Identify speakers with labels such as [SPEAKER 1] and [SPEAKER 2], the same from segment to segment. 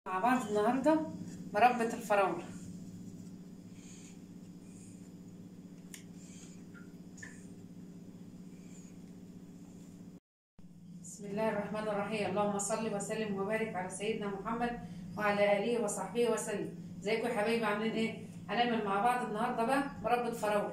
[SPEAKER 1] مع بعض النهارده مربى الفراولة بسم الله الرحمن الرحيم اللهم صل وسلم وبارك على سيدنا محمد وعلى اله وصحبه وسلم ازيكم يا حبايبي عاملين ايه هنعمل مع بعض النهارده بقى مربى فراولة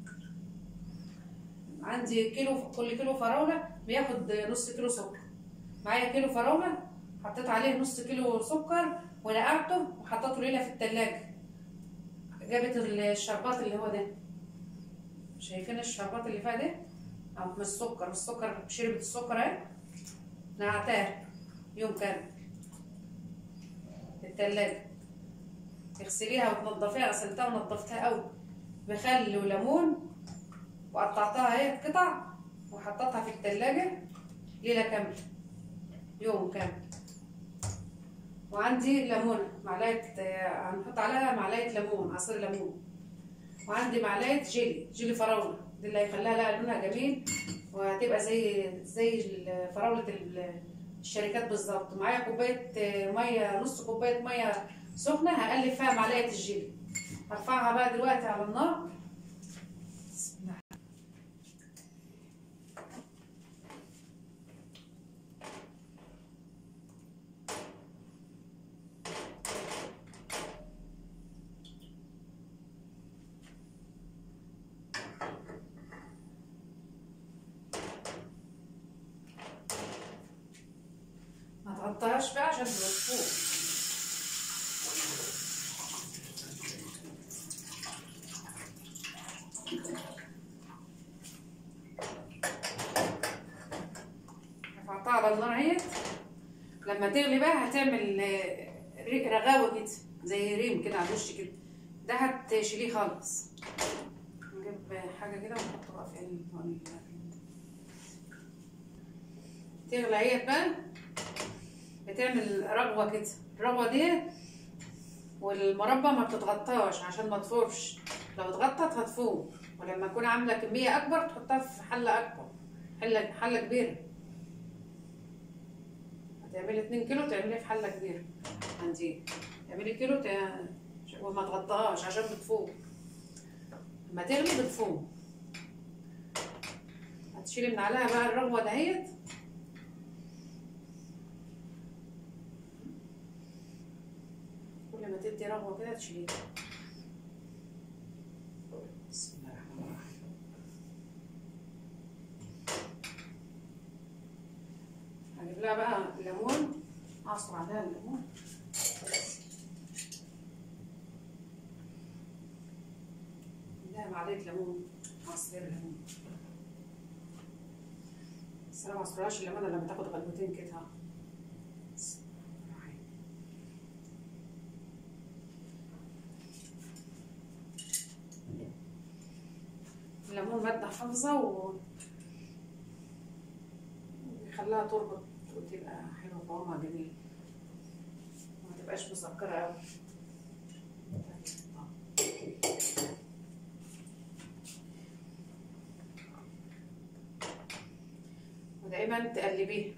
[SPEAKER 1] عندي كيلو كل كيلو فراولة بياخد نص كيلو سكر معايا كيلو فراولة حطيت عليه نص كيلو سكر ونقعته وحطيته ليله في التلاجة جابت الشربات اللي هو ده شايفين الشربات اللي فيها ده او من السكر السكر شربت السكر اهي نقعتها يوم كامل في التلاجة تغسليها وتنضفيها غسلتها ونضفتها قوي بخل وليمون وقطعتها اهي قطع وحطيتها في التلاجة ليلة كاملة يوم كامل وعندي ليمونه معلقه هنحط عليها معلقه ليمون عصير ليمون وعندي معلقه جيلي جيلي فراوله دي اللي هيخليها لها لونها جميل وهتبقى زي زي فراوله الشركات بالظبط معايا كوبايه ميه نص كوبايه ميه سخنه هقلب فيها معلقه الجيلي هرفعها بقى دلوقتي على النار بسم الله ما تغطيهاش بقى عشان تبقى فوق رفعتها على النار اهيت لما تغلي بقى هتعمل رغاوه كده زي ريم كده على الوش كده ده هتشيليه خالص نجيب حاجه كده ونحطها في ال تغلي اهيت بقى بتعمل رغوة كده الرغوة دي والمربى ما بتتغطاش عشان ما تفورش لو اتغطت هتفور ولما تكون عاملة كمية أكبر تحطها في حلة أكبر حلة حلة كبيرة هتعملي اتنين كيلو تعملي في حلة كبيرة عندي تعملي كيلو تع... وما تغطاهاش عشان بتفور لما تغلي بتفور هتشيلي من عليها بقى الرغوة دهيت لما تدي رغوه كده تشيليها بسم الله الرحمن الرحيم هجيب لها بقى ليمون اعصر عليها الليمون لا معلقه ليمون عصير ليمون بس انا ما اعصرهاش الليمونه لما تاخد غلوتين كده الليمون مادة حافظة و بيخليها تربط وتبقى حلوة طعمها جميل وما تبقاش مسكرة أوي ودايما تقلبيها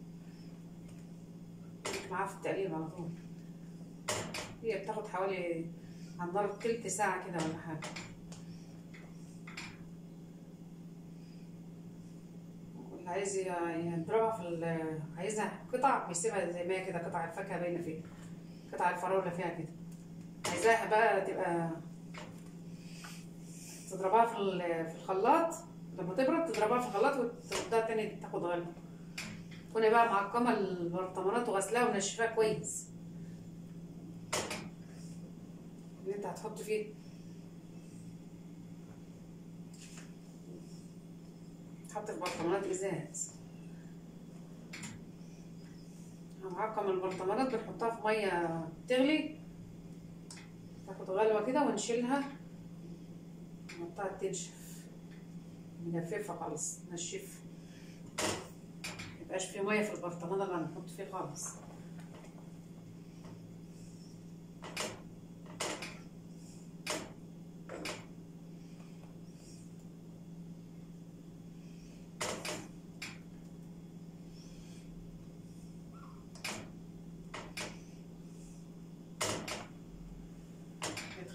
[SPEAKER 1] معاها في التقليب على طول هي بتاخد حوالي على النار تلت ساعة كده ولا حاجة عايز يضربها في عايزها قطع بيسيبها زي ما هي كده قطع الفاكهه باينه فيها قطع الفراوله فيها كده عايزاها بقى تبقى تضربها في في الخلاط لما تبرد تضربها في الخلاط وتردها تاني تاخد غلوه تكوني بقى معقمه البرطمانات وغسلاها ونشفاها كويس اللي انت هتحط فيه تحط في برطمانات ازاز هنعقم البرطمانات بنحطها في ميه تغلي تاخد غلوه كده ونشيلها نحطها تنشف نجففها خالص نشفها ميبقاش في ميه في البرطمان اللي هنحط فيه خالص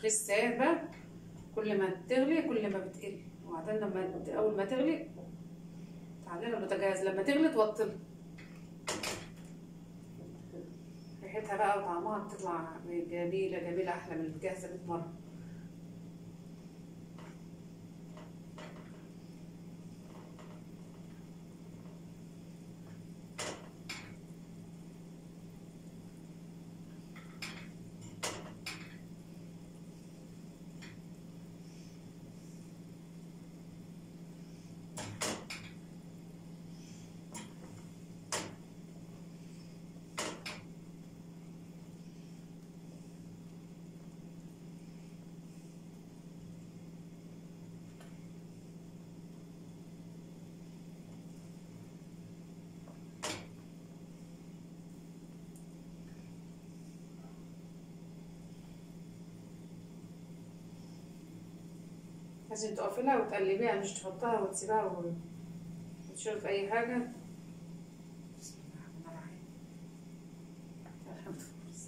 [SPEAKER 1] لسه اهي بقى كل ما تغلي كل ما بتقل وبعدين لما ت- اول ما تغلي تعلينا البوتاجاز لما تغلي توطي ريحتها بقى وطعمها بتطلع جميلة جميلة أحلى من الجاهزة 100 مرة لازم تقفي لها وتقلبيها مش تحطها وتسيبها و- وتشرب في أي حاجة بسم الله الرحمن الرحيم الحمد لله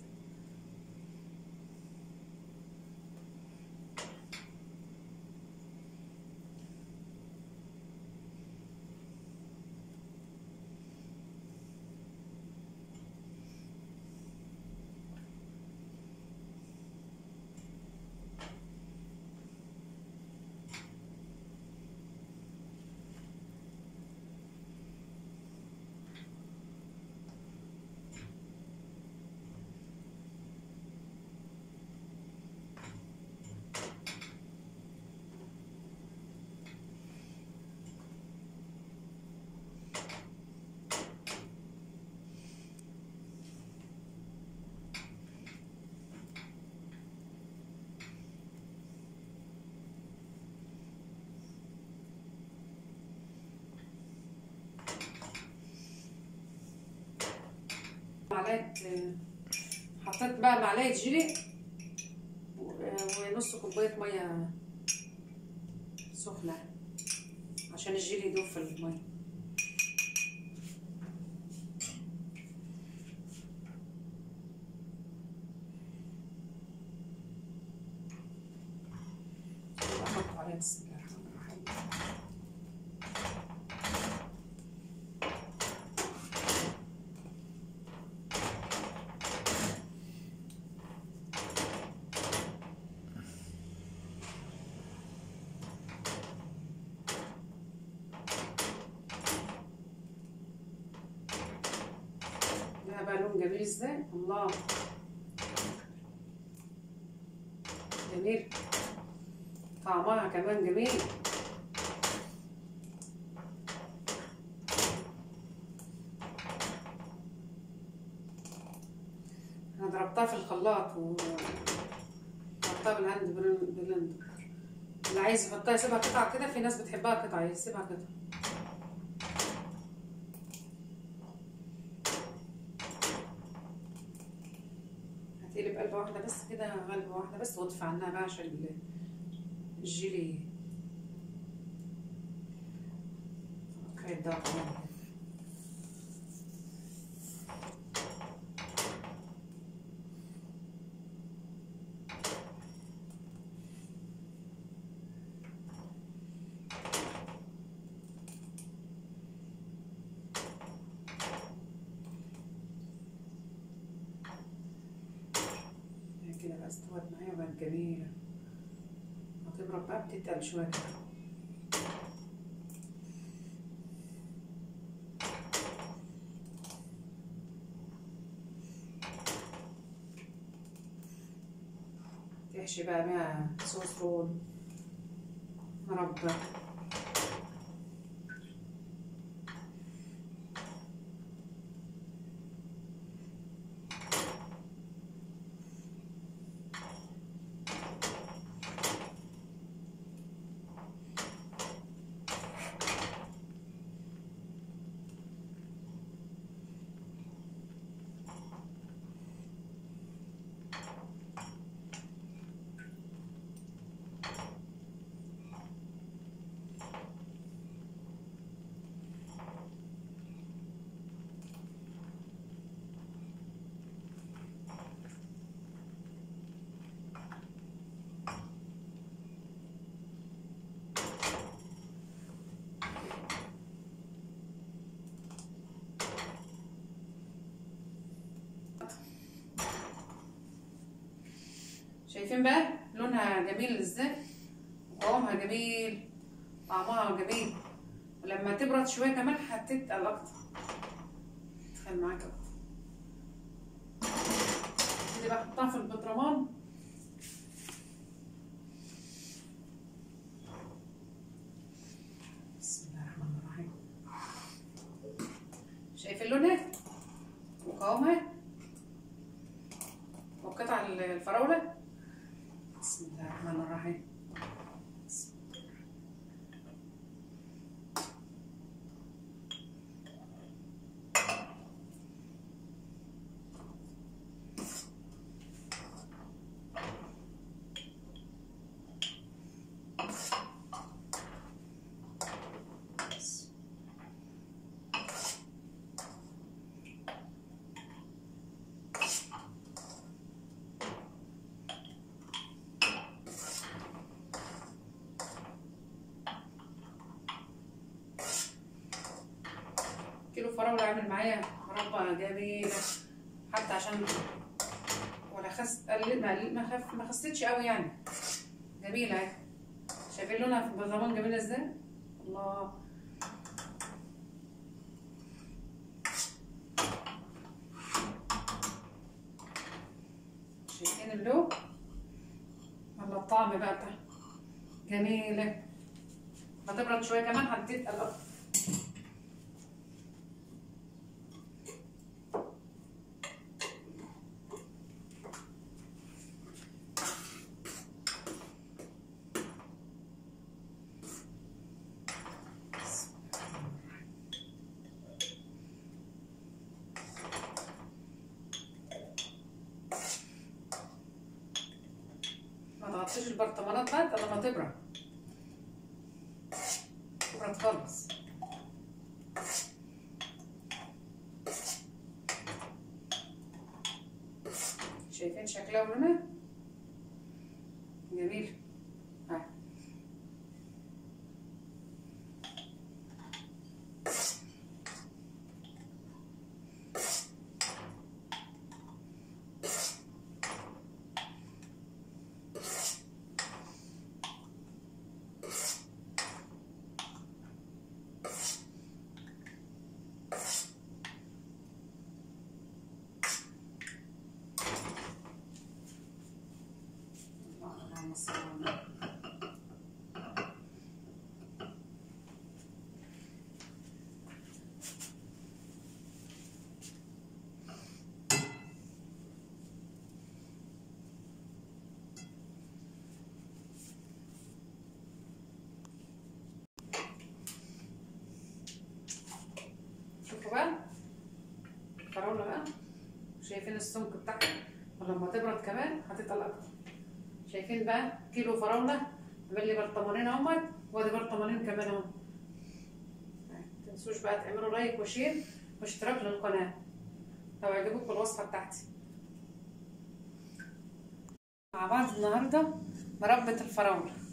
[SPEAKER 1] معلقة حطيت بقى معلقة جيلي و- ونص كوباية مية سخنة عشان الجيلي يدوب في المية أحط عليه بسم الله الرحمن الرحيم ده بقى لون جميل ازاي الله جميل طعمها كمان جميل انا ضربتها في الخلاط و ضربتها بالهاند بلن- بلندر اللي عايز يحطها يسيبها قطع كده في ناس بتحبها قطع يسيبها قطع هتقلب قلبة واحدة بس كده قلبة واحدة بس واطفي عنها بقى عشان ال- الجيلي خير ده كمان هي كده بقى استوت معايا وبقت جميلة هتبرد بقى بتتقل شوية كده تحشي بقى بيها صوص رول مربى شايفين بقى لونها جميل ازاي وقوامها جميل طعمها جميل ولما تبرد شويه كمان هتتقل اكتر تخيل معاك اكتر دي بقى احطها في البطرمان بسم الله الرحمن الرحيم شايفين لونها وقوامها وقطع الفراولة بسم الله الرحمن الرحيم كيلو فراولة عامل معايا مربى جميلة حتى عشان ولا خس قل- ما ما خف ما خستش قوي يعني جميلة اهي شايفين لونها في البرطمان جميلة ازاي؟ الله شايفين اللون؟ ولا الطعم بقى بتاعها جميلة هتبرد شوية كمان هتتقل أكتر ما تغطيش البرطمانات بقى إلا لما تبرد تبرد خالص شايفين شكلها ولونها جميل ها. اللهم صل على النبي. شوفوا بقى الفراولة بقى شايفين السمك بتاعها ولما تبرد كمان هتتقل اكتر شايفين بقى كيلو فراولة عمل لي برطمانين اهمت وادي برطمانين كمان اهو متنسوش بقى تعملوا لايك وشير واشتراك للقناة لو عجبكم الوصفة بتاعتي مع بعض النهاردة مربة الفراولة